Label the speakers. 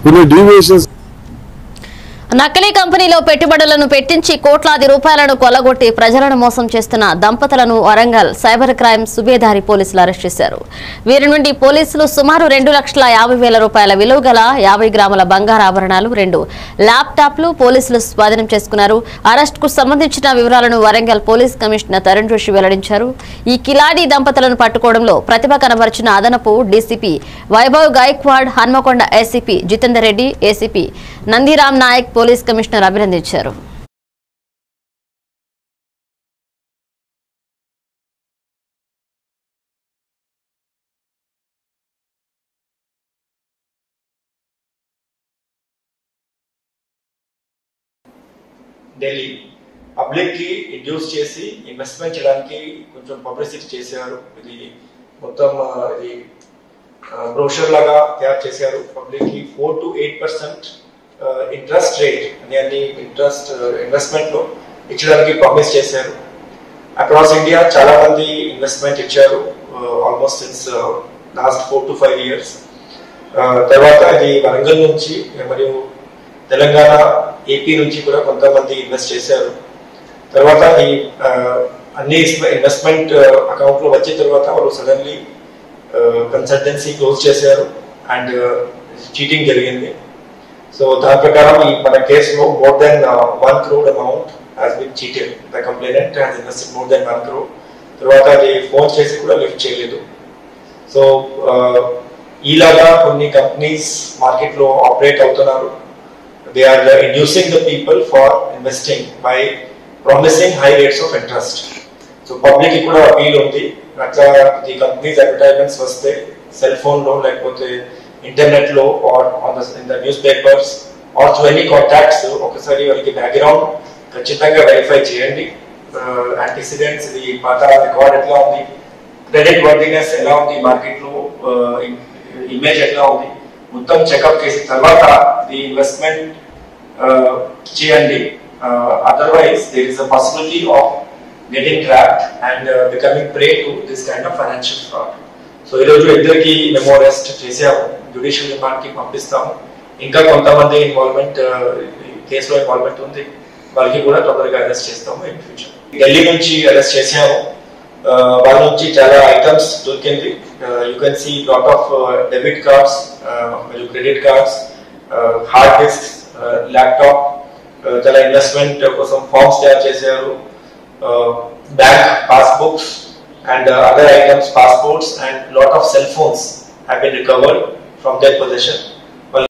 Speaker 1: కొన్ని డీవియేషన్స్
Speaker 2: నకిలీ కంపెనీలో పెట్టుబడులను పెట్టించి కోట్లాది రూపాయలను కొల్లగొట్టి ప్రజలను మోసం చేస్తున్న దంపతులను వరంగల్ సైబర్ క్రైమ్ సుబేదారి పోలీసులు అరెస్ట్ చేశారు వీరి నుండి పోలీసులు సుమారు రెండు లక్షల యాభై వేల రూపాయల విలువ గల యాభై గ్రాముల బంగారు ఆభరణాలు రెండు ల్యాప్టాప్లు పోలీసులు స్వాధీనం చేసుకున్నారు అరెస్ట్ కు సంబంధించిన వివరాలను వరంగల్ పోలీస్ కమిషనర్ తరుణ్ జోషి వెల్లడించారు ఈ కిలాడి దంపతులను పట్టుకోవడంలో ప్రతిభ కనబరిచిన అదనపు DCP Vaibhav Gaikwad Hanamkonda ACP Jitender Reddy ACP Nandiram Naik police commissioner అభినందించారు
Speaker 3: ఢిల్లీ పబ్లిక్ కి ఇండ్యూస్ చేసి ఇన్వెస్ట్మెంట్ చేయడానికి కొంచెం పబ్లిసిటీ చేశారు ఇది మొత్తం ఆ, ఇది బ్రోషర్ లాగా తయారు చేశారు పబ్లిక్ కి four to eight percent interest rate అని అన్ని ఇంట్రెస్ట్ ఇన్వెస్ట్మెంట్ లో ఇచ్చడానికి ప్రామిస్ చేశారు అక్రాస్ ఇండియా చాలా మంది ఇన్వెస్ట్మెంట్ ఇచ్చారు almost since last four to five years తర్వాత ఇది వరంగల్ నుంచి మరియు తెలంగాణ ఏపీ నుంచి కూడా కొంతమంది ఇన్వెస్ట్ చేశారు తర్వాత ఈ ఆ, అన్ని ఇన్వెస్ట్మెంట్ అకౌంట్ లో వచ్చిన తర్వాత వాళ్ళు సడన్లీ కన్సల్టెన్సీ క్లోజ్ చేశారు అండ్ చీటింగ్ జరిగింది సో దాని ప్రకారం ఈ మన కేసులో more than one crore amount has been cheated the complainant has invested more than one crore తర్వాత అది ఫోన్ చేసి కూడా లిఫ్ట్ చేయలేదు సో ఈలాగా కొన్ని కంపెనీస్ మార్కెట్ లో ఆపరేట్ అవుతున్నారు they are inducing the people for investing by promising high rates of interest so public కూడా అపీల్ ఉంది అట్లా ఈ కంపెనీస్ అడ్వర్టైజ్మెంట్స్ వస్తే సెల్ ఫోన్ లో లేకపోతే ఇంటర్నెట్ లో or on in the newspapers or to any contacts ఒకసారి వాళ్ళకి బ్యాక్గ్రౌండ్ ఖచ్చితంగా వెరిఫై చేయండి యాంటిసిడెంట్స్ ఇది పాత రికార్డ్ ఎట్లా ఉంది క్రెడిట్ వర్దినెస్ ఎలా ఉంది మార్కెట్ లో ఇమేజ్ ఎట్లా ఉంది మొత్తం చెకప్ చేసిన తర్వాత ది ఇన్వెస్ట్మెంట్ చేయండి otherwise there is a possibility of getting trapped and becoming prey to this kind of financial fraud so ఈ రోజు ఇద్దరికి మేము అరెస్ట్ చేసాము జ్యుడిషియల్ రిమాండ్ కి పంపిస్తాము ఇంకా కొంతమంది ఇన్వాల్వ్మెంట్ కేసులో ఇన్వాల్వ్మెంట్ ఉంది వాళ్ళకి కూడా తొందరగా అరెస్ట్ చేస్తాము ఇన్ ఫ్యూచర్ ఢిల్లీ నుంచి అరెస్ట్ చేసాము Uh, వాళ్ళ నుంచి చాలా ఐటమ్స్ దొరికింది you can see lot of debit cards మరియు credit cards hard disk laptop చాలా ఇన్వెస్ట్మెంట్ కోసం ఫార్మ్స్ తయారు చేశారు bank passbooks and other items passports and lot of cell phones have been recovered from their position